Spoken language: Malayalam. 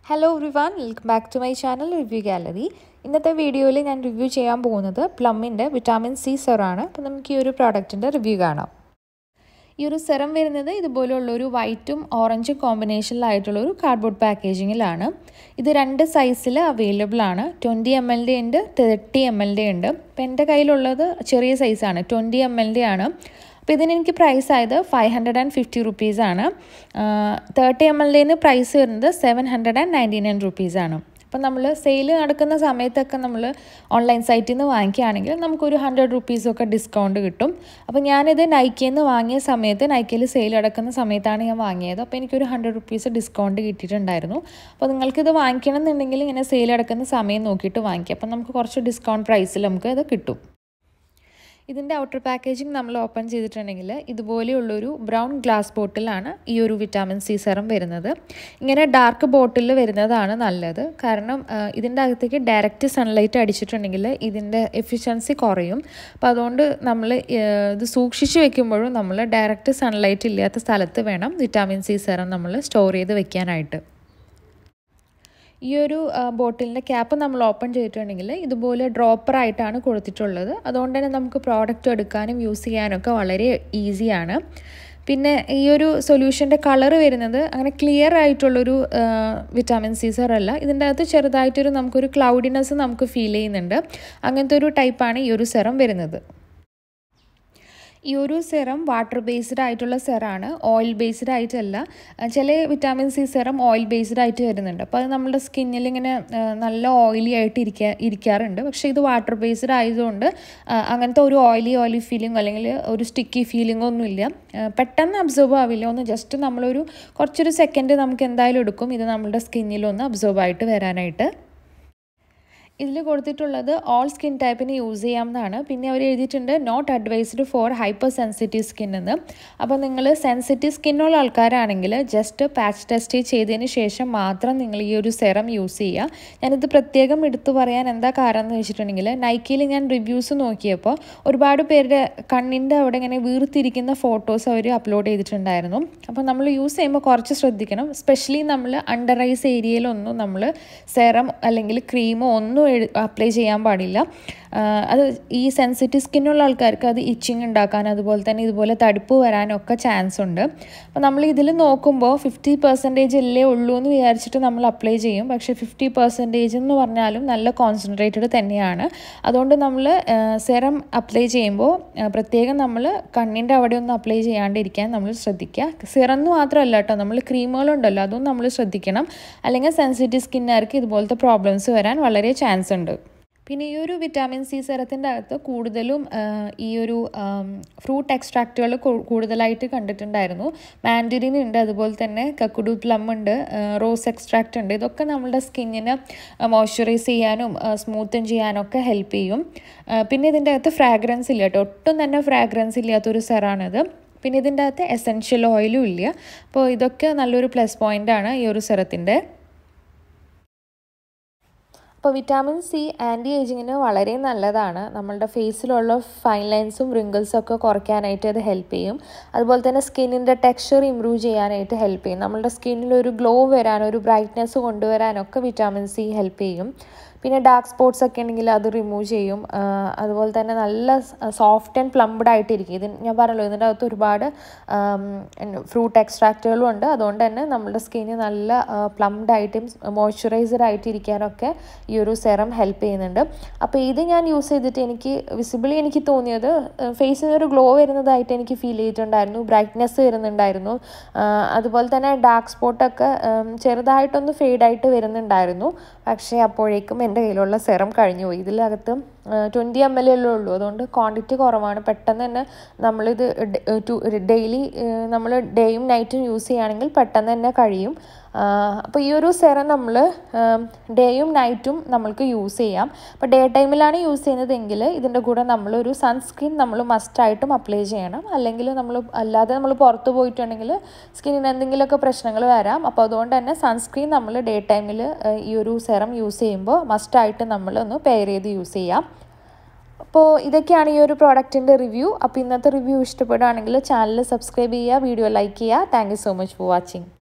hello everyone welcome back to my channel review gallery ഇന്നത്തെ വീഡിയോയിൽ ഞാൻ റിവ്യൂ ചെയ്യാൻ പോകുന്നത് പ്ലമ്മിൻ്റെ വിറ്റാമിൻ സി സെറാണ് അപ്പോൾ നമുക്ക് ഈ ഒരു പ്രോഡക്റ്റിൻ്റെ റിവ്യൂ കാണാം ഈ ഒരു സെറം വരുന്നത് ഇതുപോലുള്ളൊരു വൈറ്റും ഓറഞ്ചും കോമ്പിനേഷനിലായിട്ടുള്ള ഒരു കാർഡ്ബോർഡ് പാക്കേജിങ്ങിലാണ് ഇത് രണ്ട് സൈസിൽ അവൈലബിൾ ആണ് ട്വൻറ്റി എം എൽ ഡി ഉണ്ട് തേർട്ടി എം എൽ ഡി ഉണ്ട് അപ്പോൾ എൻ്റെ കയ്യിലുള്ളത് ചെറിയ സൈസാണ് ട്വൻറ്റി എം എൽ ഡി ആണ് അപ്പോൾ ഇതിന് എനിക്ക് പ്രൈസ് ആയത് ഫൈവ് ഹൺഡ്രഡ് ആൻഡ് ഫിഫ്റ്റി റുപ്പീസാണ് തേർട്ടി എം എൽ ഡിന് പ്രൈസ് വരുന്നത് seven hundred and ninety nine റുപ്പീസാണ് അപ്പം നമ്മൾ സെയിൽ നടക്കുന്ന സമയത്തൊക്കെ നമ്മൾ ഓൺലൈൻ സൈറ്റിൽ നിന്ന് വാങ്ങിക്കുകയാണെങ്കിൽ നമുക്കൊരു ഹൺഡ്രഡ് റുപ്പീസൊക്കെ ഡിസ്കൗണ്ട് കിട്ടും അപ്പോൾ ഞാനിത് നൈക്കയിൽ നിന്ന് വാങ്ങിയ സമയത്ത് നൈക്കയിൽ സെയിൽ നടക്കുന്ന സമയത്താണ് ഞാൻ വാങ്ങിയത് അപ്പോൾ എനിക്കൊരു ഹൺഡ്രഡ് റുപ്പീസ് ഡിസ്കൗണ്ട് കിട്ടിയിട്ടുണ്ടായിരുന്നു അപ്പോൾ നിങ്ങൾക്കിത് വാങ്ങിക്കണം എന്നുണ്ടെങ്കിൽ ഇങ്ങനെ സെയിൽ നടക്കുന്ന സമയം നോക്കിയിട്ട് വാങ്ങിക്കാം അപ്പം നമുക്ക് കുറച്ച് ഡിസ്കൗണ്ട് പ്രൈസിൽ നമുക്ക് ഇത് കിട്ടും ഇതിൻ്റെ ഔട്ടർ പാക്കേജിങ് നമ്മൾ ഓപ്പൺ ചെയ്തിട്ടുണ്ടെങ്കിൽ ഇതുപോലെയുള്ളൊരു ബ്രൗൺ ഗ്ലാസ് ബോട്ടിലാണ് ഈ ഒരു വിറ്റാമിൻ സി സെറം വരുന്നത് ഇങ്ങനെ ഡാർക്ക് ബോട്ടിൽ വരുന്നതാണ് നല്ലത് കാരണം ഇതിൻ്റെ അകത്തേക്ക് ഡയറക്റ്റ് സൺലൈറ്റ് അടിച്ചിട്ടുണ്ടെങ്കിൽ ഇതിൻ്റെ എഫിഷ്യൻസി കുറയും അപ്പോൾ അതുകൊണ്ട് നമ്മൾ ഇത് സൂക്ഷിച്ച് വെക്കുമ്പോഴും നമ്മൾ ഡയറക്റ്റ് സൺലൈറ്റ് ഇല്ലാത്ത സ്ഥലത്ത് വേണം വിറ്റാമിൻ സി സെറം നമ്മൾ സ്റ്റോർ ചെയ്ത് വെക്കാനായിട്ട് ഈ ഒരു ബോട്ടിലിൻ്റെ ക്യാപ്പ് നമ്മൾ ഓപ്പൺ ചെയ്തിട്ടുണ്ടെങ്കിൽ ഇതുപോലെ ഡ്രോപ്പറായിട്ടാണ് കൊടുത്തിട്ടുള്ളത് അതുകൊണ്ട് തന്നെ നമുക്ക് പ്രോഡക്റ്റ് എടുക്കാനും യൂസ് ചെയ്യാനൊക്കെ വളരെ ഈസിയാണ് പിന്നെ ഈ ഒരു സൊല്യൂഷൻ്റെ കളർ വരുന്നത് അങ്ങനെ ക്ലിയർ ആയിട്ടുള്ളൊരു വിറ്റാമിൻ സി അല്ല ഇതിൻ്റെ അകത്ത് ചെറുതായിട്ടൊരു നമുക്കൊരു ക്ലൗഡിനെസ് നമുക്ക് ഫീൽ ചെയ്യുന്നുണ്ട് അങ്ങനത്തെ ഒരു ടൈപ്പാണ് ഈ ഒരു സെറം വരുന്നത് ഈ ഒരു സെറം വാട്ടർ ബേസ്ഡ് ആയിട്ടുള്ള സെറാണ് ഓയിൽ ബേസ്ഡ് ആയിട്ടല്ല ചില vitamin C serum oil based ആയിട്ട് വരുന്നുണ്ട് അപ്പോൾ അത് നമ്മുടെ സ്കിന്നിൽ ഇങ്ങനെ നല്ല ഓയിലി ആയിട്ട് ഇരിക്കാ ഇരിക്കാറുണ്ട് പക്ഷേ ഇത് വാട്ടർ ബേസ്ഡ് ആയതുകൊണ്ട് അങ്ങനത്തെ ഒരു ഓയിലി ഓയിലി ഫീലിംഗ് അല്ലെങ്കിൽ ഒരു സ്റ്റിക്കി ഫീലിംഗ് ഒന്നുമില്ല പെട്ടെന്ന് അബ്സോർബ് ആവില്ല ഒന്ന് ജസ്റ്റ് നമ്മളൊരു കുറച്ചൊരു സെക്കൻഡ് നമുക്ക് എന്തായാലും എടുക്കും ഇത് നമ്മുടെ സ്കിന്നിലൊന്ന് അബ്സോർബ് ആയിട്ട് വരാനായിട്ട് ഇതിൽ കൊടുത്തിട്ടുള്ളത് ഓൾ സ്കിൻ ടൈപ്പിന് യൂസ് ചെയ്യാവുന്നതാണ് പിന്നെ അവർ എഴുതിയിട്ടുണ്ട് not advised for hyper sensitive skin എന്ന് അപ്പോൾ നിങ്ങൾ സെൻസിറ്റീവ് സ്കിന്നുള്ള ആൾക്കാരാണെങ്കിൽ ജസ്റ്റ് പാച്ച് ടെസ്റ്റ് ചെയ്തതിന് ശേഷം മാത്രം നിങ്ങൾ ഈ ഒരു സെറം യൂസ് ചെയ്യുക ഞാനിത് പ്രത്യേകം എടുത്തു പറയാൻ എന്താ കാരണം എന്ന് വെച്ചിട്ടുണ്ടെങ്കിൽ നൈക്കിയിൽ ഞാൻ റിവ്യൂസ് നോക്കിയപ്പോൾ ഒരുപാട് പേരുടെ കണ്ണിൻ്റെ അവിടെ ഇങ്ങനെ വീർത്തിരിക്കുന്ന ഫോട്ടോസ് അവർ അപ്ലോഡ് ചെയ്തിട്ടുണ്ടായിരുന്നു അപ്പോൾ നമ്മൾ യൂസ് ചെയ്യുമ്പോൾ കുറച്ച് ശ്രദ്ധിക്കണം സ്പെഷ്യലി നമ്മൾ അണ്ടർ ഐസ് ഏരിയയിലൊന്നും നമ്മൾ സെറം അല്ലെങ്കിൽ ക്രീമോ ഒന്നും അപ്ലൈ ചെയ്യാൻ പാടില്ല അത് ഈ സെൻസിറ്റീവ് സ്കിന്നുള്ള ആൾക്കാർക്ക് അത് ഇച്ചിങ് ഉണ്ടാക്കാൻ അതുപോലെ തന്നെ ഇതുപോലെ തടുപ്പ് വരാനൊക്കെ ചാൻസ് ഉണ്ട് അപ്പോൾ നമ്മൾ ഇതിൽ നോക്കുമ്പോൾ ഫിഫ്റ്റി പെർസെൻറ്റേജ് അല്ലേ ഉള്ളൂ എന്ന് വിചാരിച്ചിട്ട് നമ്മൾ അപ്ലൈ ചെയ്യും പക്ഷേ ഫിഫ്റ്റി പെർസെൻറ്റേജ് എന്ന് പറഞ്ഞാലും നല്ല കോൺസെൻട്രേറ്റഡ് തന്നെയാണ് അതുകൊണ്ട് നമ്മൾ സെറം അപ്ലൈ ചെയ്യുമ്പോൾ പ്രത്യേകം നമ്മൾ കണ്ണിൻ്റെ അവിടെ ഒന്നും അപ്ലൈ ചെയ്യാണ്ടിരിക്കാൻ നമ്മൾ ശ്രദ്ധിക്കുക സിറം എന്ന് മാത്രമല്ല കേട്ടോ നമ്മൾ ക്രീമുകളുണ്ടല്ലോ അതും നമ്മൾ ശ്രദ്ധിക്കണം അല്ലെങ്കിൽ സെൻസിറ്റീവ് സ്കിന്നുകാർക്ക് ഇതുപോലത്തെ പ്രോബ്ലംസ് വരാൻ വളരെ ചാൻസ് ഉണ്ട് പിന്നെ ഈ ഒരു വിറ്റാമിൻ സി സെറത്തിൻ്റെ അകത്ത് കൂടുതലും ഈ ഒരു ഫ്രൂട്ട് എക്സ്ട്രാക്റ്റുകൾ കൂടുതലായിട്ട് കണ്ടിട്ടുണ്ടായിരുന്നു മാൻഡറിൻ ഉണ്ട് അതുപോലെ തന്നെ കക്കുഡു പ്ലം ഉണ്ട് റോസ് എക്സ്ട്രാക്റ്റ് ഉണ്ട് ഇതൊക്കെ നമ്മുടെ സ്കിന്നിന് മോയ്സ്ചറൈസ് ചെയ്യാനും സ്മൂത്തൻ ചെയ്യാനൊക്കെ ഹെൽപ്പ് ചെയ്യും പിന്നെ ഇതിൻ്റെ അകത്ത് ഫ്രാഗ്രൻസ് ഇല്ല കേട്ടോ ഒട്ടും തന്നെ ഫ്രാഗ്രൻസ് ഇല്ലാത്തൊരു സെറാണിത് പിന്നെ ഇതിൻ്റെ അകത്ത് എസെൻഷ്യൽ ഓയിലും ഇല്ല അപ്പോൾ ഇതൊക്കെ നല്ലൊരു പ്ലസ് പോയിൻ്റാണ് ഈ ഒരു സെറത്തിൻ്റെ അപ്പോൾ വിറ്റാമിൻ സി ആൻറ്റി ഏജിങ്ങിന് വളരെ നല്ലതാണ് നമ്മളുടെ ഫേസിലുള്ള ഫൈൻ ലൈൻസും റിങ്കിൾസും ഒക്കെ കുറയ്ക്കാനായിട്ട് അത് ഹെൽപ്പ് ചെയ്യും അതുപോലെ തന്നെ സ്കിന്നിൻ്റെ ടെക്സ്ചർ ഇമ്പ്രൂവ് ചെയ്യാനായിട്ട് ഹെൽപ്പ് ചെയ്യും നമ്മളുടെ സ്കിന്നിൽ ഒരു ഗ്ലോ വരാൻ ഒരു ബ്രൈറ്റ്നെസ് കൊണ്ടുവരാനൊക്കെ വിറ്റാമിൻ സി ഹെൽപ്പ് ചെയ്യും പിന്നെ ഡാർക്ക് സ്പോട്ട്സ് ഒക്കെ ഉണ്ടെങ്കിൽ അത് റിമൂവ് ചെയ്യും അതുപോലെ തന്നെ നല്ല സോഫ്റ്റ് ആൻഡ് പ്ലംബ്ഡ് ആയിട്ടിരിക്കും ഇത് ഞാൻ പറഞ്ഞല്ലോ ഇതിൻ്റെ അകത്ത് ഒരുപാട് ഫ്രൂട്ട് എക്സ്ട്രാക്റ്റുകളും ഉണ്ട് അതുകൊണ്ട് തന്നെ നമ്മുടെ സ്കിന്ന് നല്ല പ്ലംബ്ഡ് ആയിട്ടും മോയ്സ്ചറൈസർ ആയിട്ട് ഇരിക്കാനൊക്കെ ഈ ഒരു സെറം ഹെൽപ്പ് ചെയ്യുന്നുണ്ട് അപ്പോൾ ഇത് ഞാൻ യൂസ് ചെയ്തിട്ട് എനിക്ക് വിസിബിളി എനിക്ക് തോന്നിയത് ഫേസിന് ഒരു ഗ്ലോ വരുന്നതായിട്ട് എനിക്ക് ഫീൽ ചെയ്തിട്ടുണ്ടായിരുന്നു ബ്രൈറ്റ്നെസ് വരുന്നുണ്ടായിരുന്നു അതുപോലെ തന്നെ ഡാർക്ക് സ്പോട്ടൊക്കെ ചെറുതായിട്ടൊന്ന് ഫെയ്ഡായിട്ട് വരുന്നുണ്ടായിരുന്നു പക്ഷേ അപ്പോഴേക്കും എൻ്റെ കയ്യിലുള്ള സെറം കഴിഞ്ഞു പോയി ഇതിനകത്ത് ട്വൻറ്റി എം എൽ എല്ലേ ഉള്ളൂ അതുകൊണ്ട് ക്വാണ്ടിറ്റി കുറവാണ് പെട്ടെന്ന് തന്നെ നമ്മളിത് ഡെയിലി നമ്മൾ ഡേയും നൈറ്റും യൂസ് ചെയ്യുകയാണെങ്കിൽ പെട്ടെന്ന് തന്നെ കഴിയും അപ്പോൾ ഈ ഒരു സെറം നമ്മൾ ഡേയും നൈറ്റും നമ്മൾക്ക് യൂസ് ചെയ്യാം അപ്പോൾ ഡേ ടൈമിലാണ് യൂസ് ചെയ്യുന്നതെങ്കിൽ ഇതിൻ്റെ കൂടെ നമ്മളൊരു സൺസ്ക്രീൻ നമ്മൾ മസ്റ്റായിട്ടും അപ്ലൈ ചെയ്യണം അല്ലെങ്കിൽ നമ്മൾ അല്ലാതെ നമ്മൾ പുറത്ത് പോയിട്ടുണ്ടെങ്കിൽ സ്കിന്നിന് എന്തെങ്കിലുമൊക്കെ പ്രശ്നങ്ങൾ വരാം അപ്പോൾ അതുകൊണ്ട് തന്നെ സൺസ്ക്രീൻ നമ്മൾ ഡേ ടൈമിൽ ഈ ഒരു സെറം യൂസ് ചെയ്യുമ്പോൾ മസ്റ്റായിട്ട് നമ്മളൊന്ന് പെയർ ചെയ്ത് യൂസ് ചെയ്യാം അപ്പോൾ ഇതൊക്കെയാണ് ഈ ഒരു പ്രോഡക്റ്റിൻ്റെ റിവ്യൂ അപ്പോൾ ഇന്നത്തെ റിവ്യൂ ഇഷ്ടപ്പെടുകയാണെങ്കിൽ ചാനൽ സബ്സ്ക്രൈബ് ചെയ്യുക വീഡിയോ ലൈക്ക് ചെയ്യുക thank so much for watching